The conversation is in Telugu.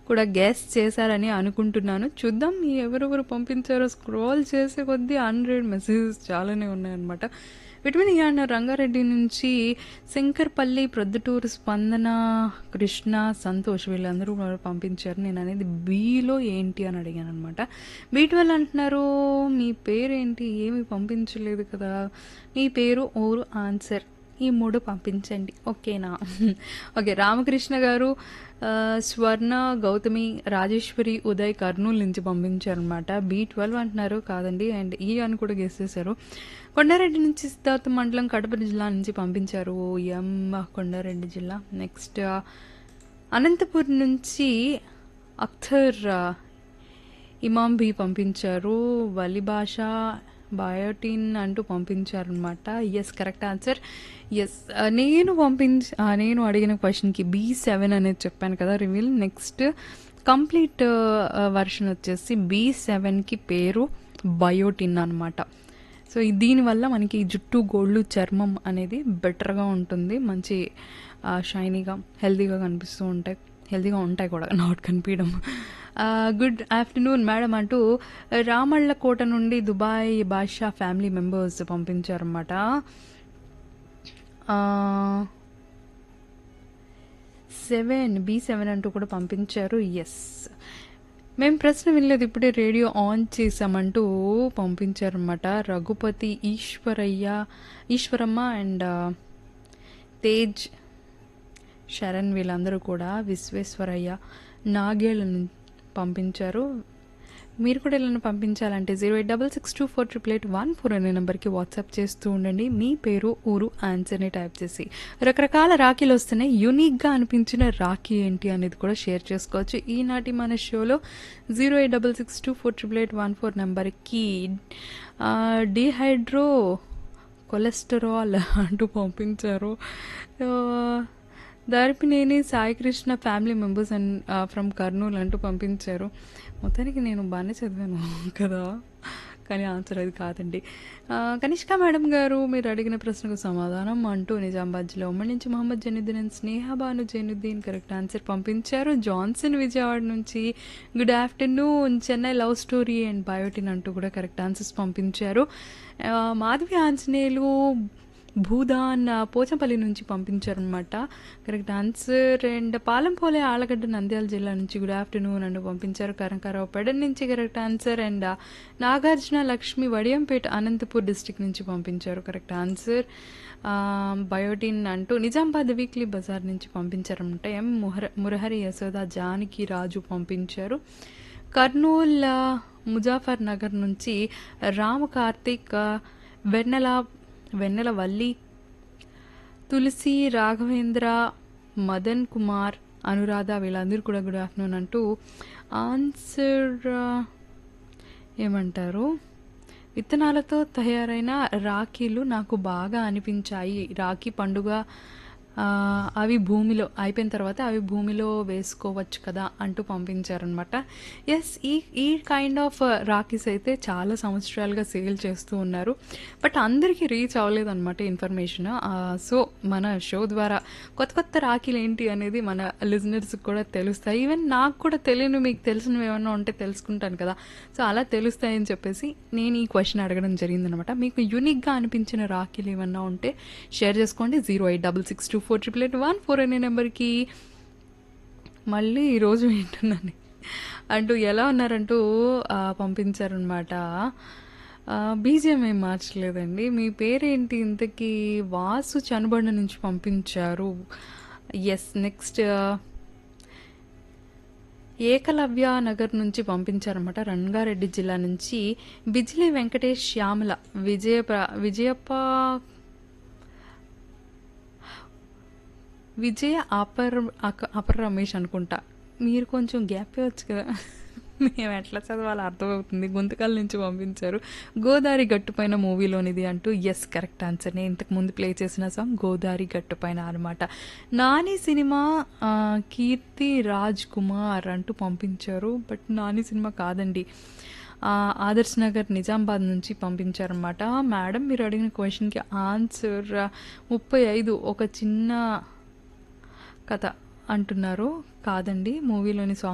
కూడా గెస్ చేశారని అనుకుంటున్నాను చూద్దాం ఎవరెవరు పంపించారో స్క్రోల్ చేసే కొద్దీ హండ్రెడ్ మెసేజెస్ చాలానే ఉన్నాయన్నమాట విటమిన్ ఈ అన్న రంగారెడ్డి నుంచి శంకర్పల్లి ప్రొద్దుటూరు స్పందన కృష్ణ సంతోష్ వీళ్ళందరూ కూడా పంపించారు నేను అనేది బీలో ఏంటి అని అడిగాను అనమాట బీ ట్వెల్వ్ అంటున్నారు మీ పేరేంటి ఏమి పంపించలేదు కదా మీ పేరు ఓరు ఆన్సర్ ఈ మూడు పంపించండి ఓకేనా ఓకే రామకృష్ణ గారు ఆ, స్వర్ణ గౌతమి రాజేశ్వరి ఉదయ్ కర్నూలు నుంచి పంపించారనమాట బీ ట్వెల్వ్ అంటున్నారు కాదండి అండ్ ఈ అని కూడా గెస్ చేశారు కొండారెడ్డి నుంచి సిద్ధార్థ మండలం కడప జిల్లా నుంచి పంపించారు ఎం కొండారెడ్డి జిల్లా నెక్స్ట్ అనంతపూర్ నుంచి అఖ్తర్ ఆ, ఇమాం బి పంపించారు వలి భాష బయోటిన్ అంటూ పంపించారనమాట ఎస్ కరెక్ట్ ఆన్సర్ ఎస్ నేను పంపించ ఆ, నేను అడిగిన క్వశ్చన్కి బీ సెవెన్ అనేది చెప్పాను కదా రివీల్ నెక్స్ట్ కంప్లీట్ వర్షన్ వచ్చేసి బీ సెవెన్కి పేరు బయోటిన్ అనమాట సో ఈ- దీనివల్ల మనకి జుట్టు గోళ్ళు చర్మం అనేది బెటర్గా ఉంటుంది మంచి షైనీగా హెల్తీగా కనిపిస్తూ ఉంటాయి హెల్తీగా ఉంటాయి కూడా నాట్ కనిపించడం గుడ్ ఆఫ్టర్నూన్ మేడం అంటూ రామళ్ళకోట నుండి దుబాయ్ బాషా ఫ్యామిలీ మెంబర్స్ పంపించారన్నమాట సెవెన్ బీ సెవెన్ అంటూ కూడా పంపించారు ఎస్ మేము ప్రశ్న వినలేదు ఇప్పుడే రేడియో ఆన్ చేసామంటూ పంపించారన్నమాట రఘుపతి ఈశ్వరయ్య ఈశ్వరమ్మ అండ్ తేజ్ శరణ్ వీళ్ళందరూ కూడా విశ్వేశ్వరయ్య నాగేళ్ళను పంపించారు మీరు కూడా ఇలా పంపించాలంటే zero eight double six two four triple eight one four అనే నెంబర్కి వాట్సాప్ చేస్తూ ఉండండి మీ పేరు ఊరు ఆన్సర్ని టైప్ చేసి రకరకాల రాఖీలు వస్తున్నాయి యూనిక్గా అనిపించిన రాఖీ ఏంటి అనేది కూడా షేర్ చేసుకోవచ్చు ఈనాటి మన షోలో zero eight double six two four triple eight one four నెంబర్కి డిహైడ్రో కొలెస్టరాల్ అంటూ పంపించారు ఆ, Daripineni Saikrishna family members and from Kurnool అంటూ పంపించారు మొత్తానికి నేను బాగానే చదివాను కదా కానీ ఆన్సర్ అది కాదండి ఆ, కనిష్క మేడం గారు మీరు అడిగిన ప్రశ్నకు సమాధానం అంటూ నిజామాబాద్ జిల్లా ఉమ్మడి నుంచి Mohammed Zainuddin and Sneha Banu Zainuddin correct answer పంపించారు జాన్సన్ విజయవాడ నుంచి good afternoon Chennai love story and biotin అంటూ కూడా కరెక్ట్ ఆన్సర్స్ పంపించారు ఆ, మాధవి ఆంజనేయులు భూదాన్ ఆ, పోచంపల్లి నుంచి పంపించారనమాట correct answer and Palampole Allagadda Nandyal జిల్లా నుంచి గుడ్ ఆఫ్టర్నూన్ అంటూ పంపించారు కరంకారావు పెడన్ నుంచి కరెక్ట్ ఆన్సర్ అండ్ ఆ, నాగార్జున లక్ష్మి వడియంపేట అనంతపూర్ డిస్టిక్ నుంచి పంపించారు కరెక్ట్ ఆన్సర్ ఆ, బయోటిన్ అంటూ నిజామాబాద్ వీక్లీ బజార్ నుంచి పంపించారనమాట ఎం ముహర మురహరి యశోద జానకి రాజు పంపించారు కర్నూల్ ఆ, ముజాఫర్ నగర్ నుంచి రామ కార్తిక్ ఆ, వెన్నెల వెన్నెల వల్లి తులసి రాఘవేంద్ర మదన్ కుమార్ అనురాధ వీళ్ళందరూ కూడా గుడ్ ఆఫ్టర్నూన్ అంటూ ఆన్సర్ ఆ, ఏమంటారు విత్తనాలతో తయారైన రాఖీలు నాకు బాగా అనిపించాయి రాఖీ పండుగ ఆ, అవి భూమిలో అయిపోయిన తర్వాత అవి భూమిలో వేసుకోవచ్చు కదా అంటూ పంపించారనమాట ఎస్ ఈ ఈ కైండ్ ఆఫ్ రాఖీస్ అయితే చాలా సంవత్సరాలుగా సేల్ చేస్తూ ఉన్నారు బట్ అందరికీ రీచ్ అవ్వలేదన్నమాట ఇన్ఫర్మేషన్ సో మన షో ద్వారా కొత్త కొత్త రాఖీలు ఏంటి అనేది మన లిజనర్స్కి కూడా తెలుస్తాయి ఈవెన్ నాకు కూడా తెలియని మీకు తెలిసినవి ఏమన్నా ఉంటే తెలుసుకుంటాను కదా సో అలా తెలుస్తాయని చెప్పేసి నేను ఈ క్వశ్చన్ అడగడం జరిగిందనమాట మీకు యూనిక్గా అనిపించిన రాఖీలు ఏమన్నా ఉంటే షేర్ చేసుకోండి zero eight double six two four triple eight one four అనే నెంబర్కి మళ్ళీ ఈరోజు వింటున్నాను అంటూ ఎలా ఉన్నారంటూ ఆ, పంపించారనమాట బీజిఎం ఏం మార్చలేదండి మీ పేరేంటి ఇంతకీ వాసు చనుబండ నుంచి పంపించారు ఎస్ నెక్స్ట్ ఏకలవ్య నగర్ నుంచి పంపించారన్నమాట రంగారెడ్డి జిల్లా నుంచి బిజిలీ వెంకటేష్ శ్యామల విజయ విజయప్ప విజయ అపర్ అక- అపర్ రమేష్ అనుకుంటా మీరు కొంచెం గ్యాప్ ఇవ్వచ్చు కదా మేము ఎట్లా చదవాలో అర్థమవుతుంది గుంతకాల నుంచి పంపించారు గోదావరి గట్టుపైన మూవీలోనిది అంటూ ఎస్ కరెక్ట్ ఆన్సర్ నేను ఇంతకు ముందు ప్లే చేసిన సాంగ్ గోదావరి గట్టుపైన అనమాట నాని సినిమా ఆ, కీర్తి రాజ్ కుమార్ అంటూ పంపించారు బట్ నాని సినిమా కాదండి ఆ, ఆదర్శ్ నగర్ నిజామాబాద్ నుంచి పంపించారన్నమాట మేడం మీరు అడిగిన క్వశ్చన్కి ఆన్సర్ ముప్పై ఐదు ఒక చిన్న కథ అంటున్నారు కాదండి మూవీలోని సాంగ్